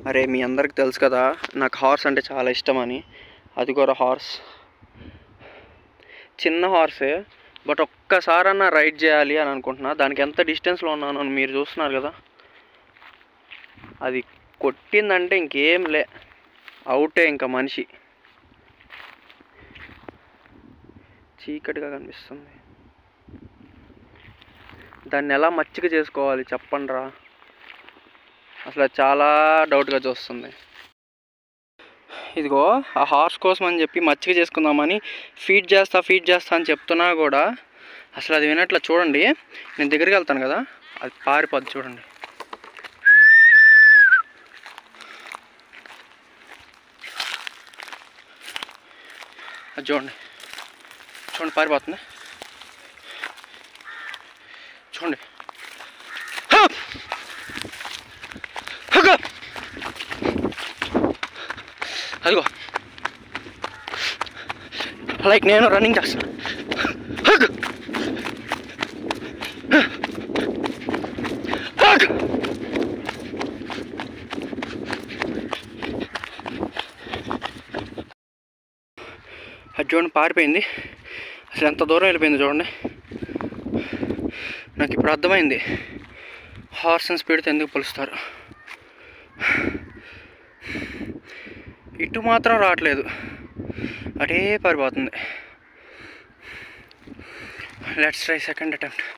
అరే మీ అందరికి తెలుసు కదా నాకు హార్స్ అంటే చాలా ఇష్టం అని అది కూడా హార్స్ చిన్న హార్సే బట్ ఒక్కసారన్నా రైడ్ చేయాలి అని అనుకుంటున్నా దానికి ఎంత డిస్టెన్స్లో ఉన్నాను అని మీరు చూస్తున్నారు కదా అది కొట్టిందంటే ఇంకేం లే అవుటే ఇంకా మనిషి చీకటిగా కనిపిస్తుంది దాన్ని ఎలా మచ్చిక చేసుకోవాలి చెప్పండి రా అసలు అది చాలా డౌట్గా చూస్తుంది ఇదిగో ఆ హార్స్ కోసం అని చెప్పి మచ్చిక చేసుకుందామని ఫీడ్ చేస్తా ఫీడ్ చేస్తా అని చెప్తున్నా కూడా అసలు అది వినట్లా చూడండి నేను దగ్గరికి వెళ్తాను కదా అది పారిపోద్ది చూడండి అది చూడండి చూడండి పారిపోతుంది చూడండి హప్! హగ్గ! అదిగో లైక్ నేను రన్నింగ్ చేస్తాను హగ్! హగ్! అది చూడండి పారిపోయింది అసలు ఎంత దూరం వెళ్ళిపోయింది చూడండి నాకు ఇప్పుడు అర్థమైంది హార్స్ అండ్ స్పీడ్తో ఎందుకు పోలుస్తారు ఇటు మాత్రం రావట్లేదు అటే పారిపోతుంది లెట్స్ ట్రై సెకండ్ అటెంప్ట్